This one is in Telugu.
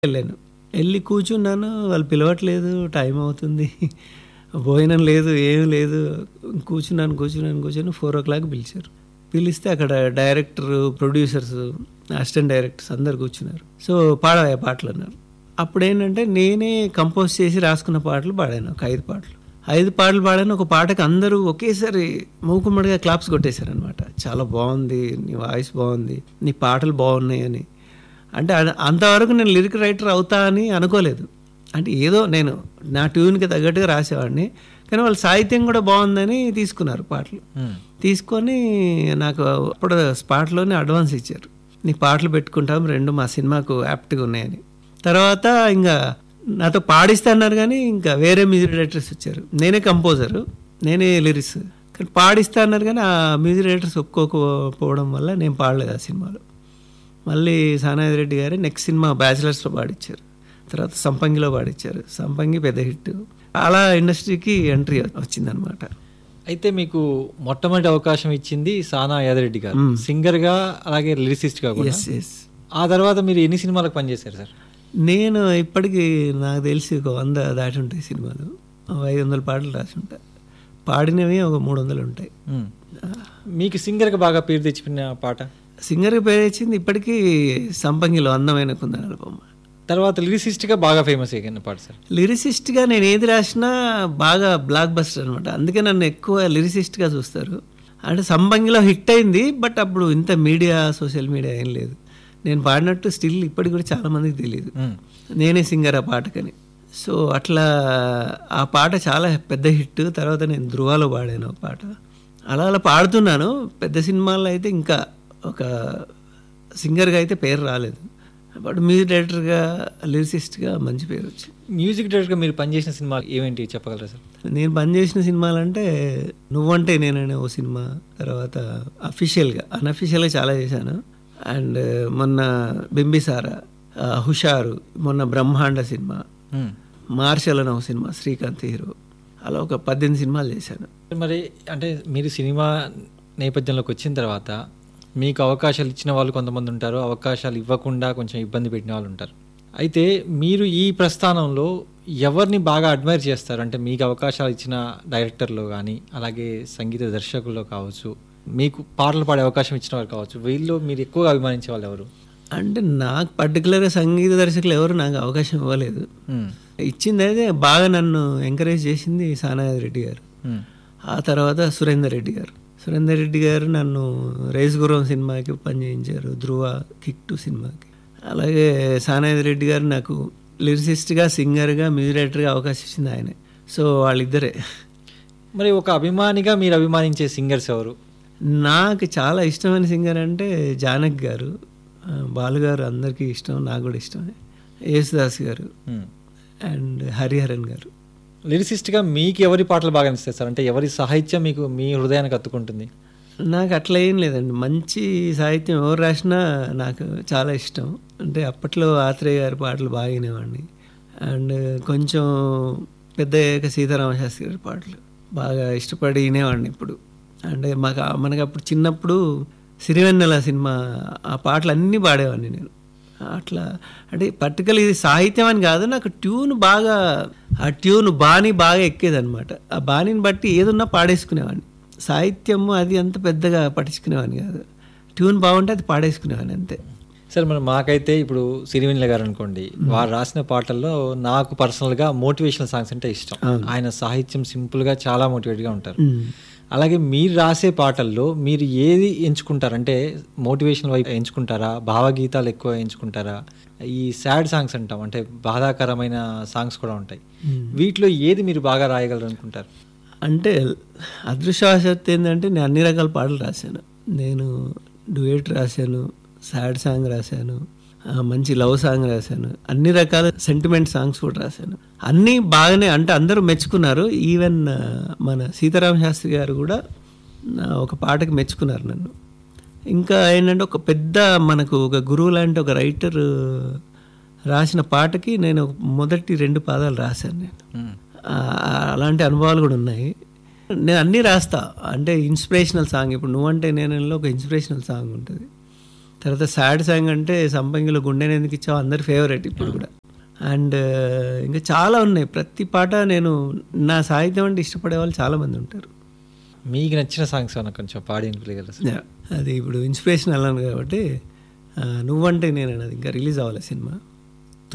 వెళ్ళాను వెళ్ళి కూర్చున్నాను వాళ్ళు పిలవట్లేదు టైం అవుతుంది భోజనం లేదు ఏం లేదు కూర్చున్నాను కూర్చున్నాను కూర్చొని ఫోర్ ఓ క్లాక్ పిలిచారు పిలిస్తే అక్కడ డైరెక్టర్ ప్రొడ్యూసర్స్ అసిస్టెంట్ డైరెక్టర్స్ అందరు కూర్చున్నారు సో పాడవా పాటలు అన్నారు అప్పుడు ఏంటంటే నేనే కంపోజ్ చేసి రాసుకున్న పాటలు పాడాను ఒక ఐదు పాటలు ఐదు పాటలు పాడాను ఒక పాటకు అందరూ ఒకేసారి మూకుమ్మడిగా క్లాప్స్ కొట్టేశారు అనమాట చాలా బాగుంది నీ వాయిస్ బాగుంది నీ పాటలు బాగున్నాయి అని అంటే అ- అంతవరకు నేను లిరిక్ రైటర్ అవుతా అని అనుకోలేదు అంటే ఏదో నేను నా ట్యూన్కి తగ్గట్టుగా రాసేవాడిని కానీ వాళ్ళ సాహిత్యం కూడా బాగుందని తీసుకున్నారు పాటలు తీసుకొని నాకు అప్పుడు స్పాట్లోనే అడ్వాన్స్ ఇచ్చారు నీ పాటలు పెట్టుకుంటాం రెండు మా సినిమాకు యాప్ట్గా ఉన్నాయని తర్వాత ఇంకా నాతో పాడిస్తే అన్నారు కానీ ఇంకా వేరే మ్యూజిక్ డైరెక్టర్స్ వచ్చారు నేనే కంపోజరు నేనే లిరిక్స్ కానీ పాడిస్తా అన్నారు కానీ ఆ మ్యూజిక్ డైరెక్టర్స్ ఒప్పుకోకపోవడం వల్ల నేను పాడలేదు ఆ సినిమాలో మళ్ళీ సానాది రెడ్డి గారు నెక్స్ట్ సినిమా బ్యాచిలర్స్లో పాడిచ్చారు తర్వాత సంపంగిలో పాడిచ్చారు సంపంగి పెద్ద హిట్ అలా ఇండస్ట్రీకి ఎంట్రీ వచ్చిందనమాట అయితే మీకు మొట్టమొదటి అవకాశం ఇచ్చింది సానా యాదరెడ్డి గారు సింగర్ గా అలాగే లిరిసిస్ట్ గా కూడా ఎస్ ఎస్ ఆ తర్వాత మీరు ఎన్ని సినిమాలకు పనిచేశారు సార్ నేను ఇప్పటికీ నాకు తెలిసి ఒక వంద దాటి ఉంటాయి సినిమాలు ఒక ఐదు వందల పాటలు రాసి ఉంటా పాడినవి ఒక మూడు వందలు ఉంటాయి మ్మ్. మీకు సింగర్ గా బాగా పేరు తెచ్చిపోయిన పాట సింగర్కి పేరు వచ్చింది ఇప్పటికీ సంపంగిలో అందమైన కుందనాల బొమ్మ తర్వాత లిరిసిస్ట్ గా బాగా ఫేమస్ అయిన పాట సార్ లిరిసిస్ట్గా నేను ఏది రాసినా బాగా బ్లాక్ బస్టర్ అనమాట అందుకే నన్ను ఎక్కువ లిరిసిస్ట్గా చూస్తారు అంటే సంబంగిలో హిట్ అయింది బట్ అప్పుడు ఇంత మీడియా సోషల్ మీడియా ఏం లేదు నేను పాడినట్టు స్టిల్ ఇప్పటికి కూడా చాలా మందికి తెలియదు మ్మ్. నేనే సింగర్ ఆ పాటకని సో అట్లా ఆ పాట చాలా పెద్ద హిట్ తర్వాత నేను ధృవాలో పాడాను ఆ పాట అలా అలా పాడుతున్నాను పెద్ద సినిమాల్లో అయితే ఇంకా ఒక సింగర్గా అయితే పేరు రాలేదు బట్ మ్యూజిక్ డైరెక్టర్గా లిరిసిస్ట్గా మంచి పేరు వచ్చింది మ్యూజిక్ డైరెక్టర్ గా మీరు పనిచేసిన సినిమాలు ఏమేంటి చెప్పగలరా సార్ నేను పనిచేసిన సినిమాలు అంటే నువ్వంటే నేననే ఓ సినిమా తర్వాత అఫీషియల్గా అన్అఫీషియల్గా చాలా చేశాను అండ్ మొన్న బింబిసారా ఆ, హుషారు మొన్న బ్రహ్మాండ సినిమా మ్మ్. మార్షల్ అని ఒక సినిమా శ్రీకాంత్ హీరో అలా ఒక పద్దెనిమిది సినిమాలు చేశాను మరి అంటే మీరు సినిమా నేపథ్యంలోకి వచ్చిన తర్వాత మీకు అవకాశాలు ఇచ్చిన వాళ్ళు కొంతమంది ఉంటారు అవకాశాలు ఇవ్వకుండా కొంచెం ఇబ్బంది పెట్టిన వాళ్ళు ఉంటారు అయితే మీరు ఈ ప్రస్థానంలో ఎవరిని బాగా అడ్మైర్ చేస్తారు అంటే మీకు అవకాశాలు ఇచ్చిన డైరెక్టర్లో కానీ అలాగే సంగీత దర్శకుల్లో కావచ్చు మీకు పాటలు పాడే అవకాశం ఇచ్చిన వారు కావచ్చు వీళ్ళు మీరు ఎక్కువగా అభిమానించే వాళ్ళు ఎవరు అంటే నాకు పర్టికులర్గా సంగీత దర్శకులు ఎవరు నాకు అవకాశం ఇవ్వలేదు మ్మ్. ఇచ్చింది అయితే బాగా నన్ను ఎంకరేజ్ చేసింది సానాది రెడ్డి గారు మ్మ్. ఆ తర్వాత సురేందర్ రెడ్డి గారు సురేందర్ రెడ్డి గారు నన్ను రేస్ గురం సినిమాకి పని చేయించారు ధృవ కిక్ టు సినిమాకి అలాగే సానాది రెడ్డి గారు నాకు లిరిసిస్ట్గా సింగర్గా మ్యూజిక్ డైరెక్టర్గా అవకాశం ఇచ్చింది ఆయనే సో వాళ్ళిద్దరే మరి ఒక అభిమానిగా మీరు అభిమానించే సింగర్స్ ఎవరు నాకు చాలా ఇష్టమైన సింగర్ అంటే జానక్ గారు ఆ, బాలు గారు అందరికీ ఇష్టం నాకు కూడా ఇష్టమే యేసుదాస్ గారు మ్మ్. అండ్ హరిహరన్ గారు లిరిసిస్ట్గా మీకు ఎవరి పాటలు బాగా అనిపిస్తాయి సార్ అంటే ఎవరి సాహిత్యం మీకు మీ హృదయానికి అత్తుకుంటుంది నాకు అట్లా ఏం లేదండి మంచి సాహిత్యం ఎవరు రాసినా నాకు చాలా ఇష్టం అంటే అప్పట్లో ఆత్రేయ గారి పాటలు బాగా వినేవాడిని అండ్ కొంచెం పెద్ద అయ్యాక సీతారామ శాస్త్రి గారి పాటలు బాగా ఇష్టపడి వినేవాడిని ఇప్పుడు అంటే మాకు మనకు అప్పుడు చిన్నప్పుడు సిరివెన్నెల సినిమా ఆ పాటలు అన్నీ పాడేవాడిని నేను అట్లా అంటే పర్టికులర్ ఇది సాహిత్యం అని కాదు నాకు ట్యూన్ బాగా ఆ ట్యూన్ బాణి బాగా ఎక్కేదన్నమాట ఆ బాణిని బట్టి ఏదున్నా పాడేసుకునేవాడిని సాహిత్యము అది అంత పెద్దగా పట్టించుకునేవాడిని కాదు ట్యూన్ బాగుంటే అది పాడేసుకునేవాడిని అంతే సార్ మరి మాకైతే ఇప్పుడు సిరివెన్నెల గారు అనుకోండి వారు రాసిన పాటల్లో నాకు పర్సనల్గా మోటివేషనల్ సాంగ్స్ అంటే ఇష్టం ఆయన సాహిత్యం సింపుల్గా చాలా మోటివేట్గా ఉంటారు అలాగే మీరు రాసే పాటల్లో మీరు ఏది ఎంచుకుంటారు అంటే మోటివేషన్ వైపు ఎంచుకుంటారా భావగీతాలు ఎక్కువ ఎంచుకుంటారా ఈ సాడ్ సాంగ్స్ అంటాం అంటే బాధాకరమైన సాంగ్స్ కూడా ఉంటాయి వీటిలో ఏది మీరు బాగా రాయగలరు అనుకుంటారు అంటే అదృష్టవశాత్తు ఏంటంటే నేను అన్ని రకాల పాటలు రాశాను నేను డ్యూయట్ రాశాను సాడ్ సాంగ్ రాశాను ఆ, మంచి లవ్ సాంగ్ రాశాను అన్ని రకాల సెంటిమెంట్ సాంగ్స్ కూడా రాశాను అన్నీ బాగానే అంటే అందరూ మెచ్చుకున్నారు ఈవెన్ ఆ, మన సీతారామ శాస్త్రి గారు కూడా ఆ, ఒక పాటకి మెచ్చుకున్నారు నన్ను ఇంకా ఏంటంటే ఒక పెద్ద మనకు ఒక గురువు లాంటి ఒక రైటర్ రాసిన పాటకి నేను మొదటి రెండు పాదాలు రాశాను నేను మ్మ్. ఆ, అలాంటి అనుభవాలు కూడా ఉన్నాయి నేను అన్నీ రాస్తా అంటే ఇన్స్పిరేషనల్ సాంగ్ ఇప్పుడు నువ్వంటే నేనులో ఒక ఇన్స్పిరేషనల్ సాంగ్ ఉంటుంది తర్వాత సాడ్ సాంగ్ అంటే సంపంగిలో గుండెని ఎందుకు ఇచ్చావు అందరి ఫేవరెట్ ఇప్పుడు కూడా అండ్ ఇంకా చాలా ఉన్నాయి ప్రతి పాట నేను నా సాహిత్యం అంటే ఇష్టపడే వాళ్ళు చాలా మంది ఉంటారు మీకు నచ్చిన సాంగ్స్ ఏమన్నా కొంచెం పాడి వినిపించగలరా సార్ అది ఇప్పుడు ఇన్స్పిరేషన్ అన్నాను కాబట్టి ఆ, నువ్వంటే నేను అది ఇంకా రిలీజ్ అవ్వాలి సినిమా